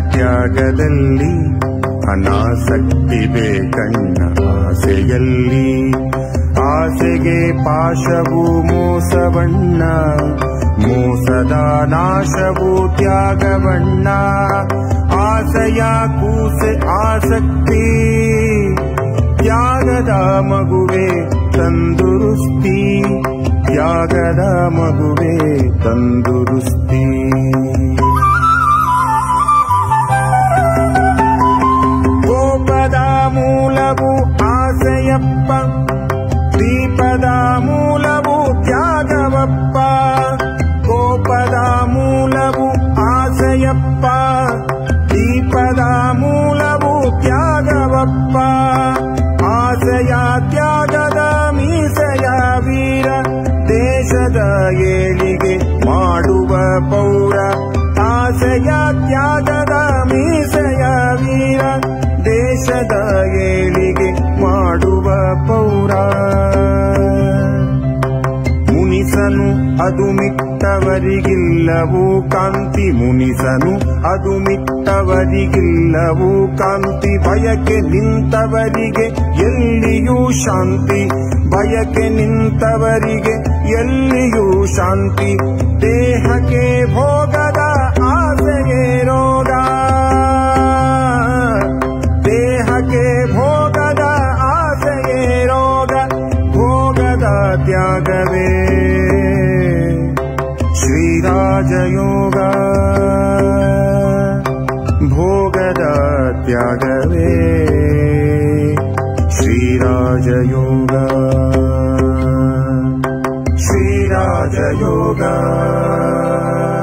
ತ್ಯಾಗದಲ್ಲಿ ಅನಾಸಕ್ತಿ ಬೇಕಣ್ಣ ಆಸೆಯಲ್ಲಿ ಆಸೆಗೆ ಪಾಶವು ಮೋಸವಣ್ಣ ಮೋಸದ ನಾಶವು ತ್ಯಾಗವಣ್ಣ ಆಸೆಯ ಕೂಸೆ ಆಸಕ್ತಿ ತ್ಯಾಗದ ಮಗುವೆ ತಂದುರುಸ್ತಿ ತ್ಯಾಗದ ಮಗುವೆ ತಂದುರುಸ್ತಿ ಕೋಪದ ಮೂಲವು ಆಸೆಯಪ್ಪ ದೀಪದ ಮೂಲವು ತ್ಯಾಗವಪ್ಪ ಕೋಪದ ಮೂಲವು ಆಸೆಯಪ್ಪ ದೀಪದ ಮೂಲವು ತ್ಯಾಗವಪ್ಪ ಆಸೆಯ ತ್ಯಾಗದ ಮೀಸೆಯ ವೀರ ದೇಶದ ಏಳಿಗೆ ಮಾಡುವ ಪೌರ ಆಸೆಯ ತ್ಯಾಗದ ಮೀಸೆಯ ವೀರ ದೇಶದ ಏಳಿಗೆ ಮಾಡುವ ಪೌರ ಮುನಿಸನು ಅದು ಮಿಟ್ಟವರಿಗಿಲ್ಲವೂ ಕಾಂತಿ ಮುನಿಸನು ಅದು ಮಿಟ್ಟವರಿಗಿಲ್ಲವೂ ಕಾಂತಿ ಬಯಕೆ ನಿಂತವರಿಗೆ ಎಲ್ಲಿಯೂ ಶಾಂತಿ ಬಯಕೆ ನಿಂತವರಿಗೆ ಎಲ್ಲಿಯೂ ಶಾಂತಿ ದೇಹಕ್ಕೆ ಭೋಗದ ಆಸೆಗೆ ರೋಗ ದೇಹಕ್ಕೆ ಭೋಗದ ಆಸೆಗೆ ರೋಗ ಭೋಗದ ತ್ಯಾಗವೇ ಶ್ರೀರಾಜಯೋಗ ಭೋಗದ ತ್ಯಾಗವೇ ಶ್ರೀರಾಜಯೋಗ ಶ್ರೀರಾಜಯೋಗ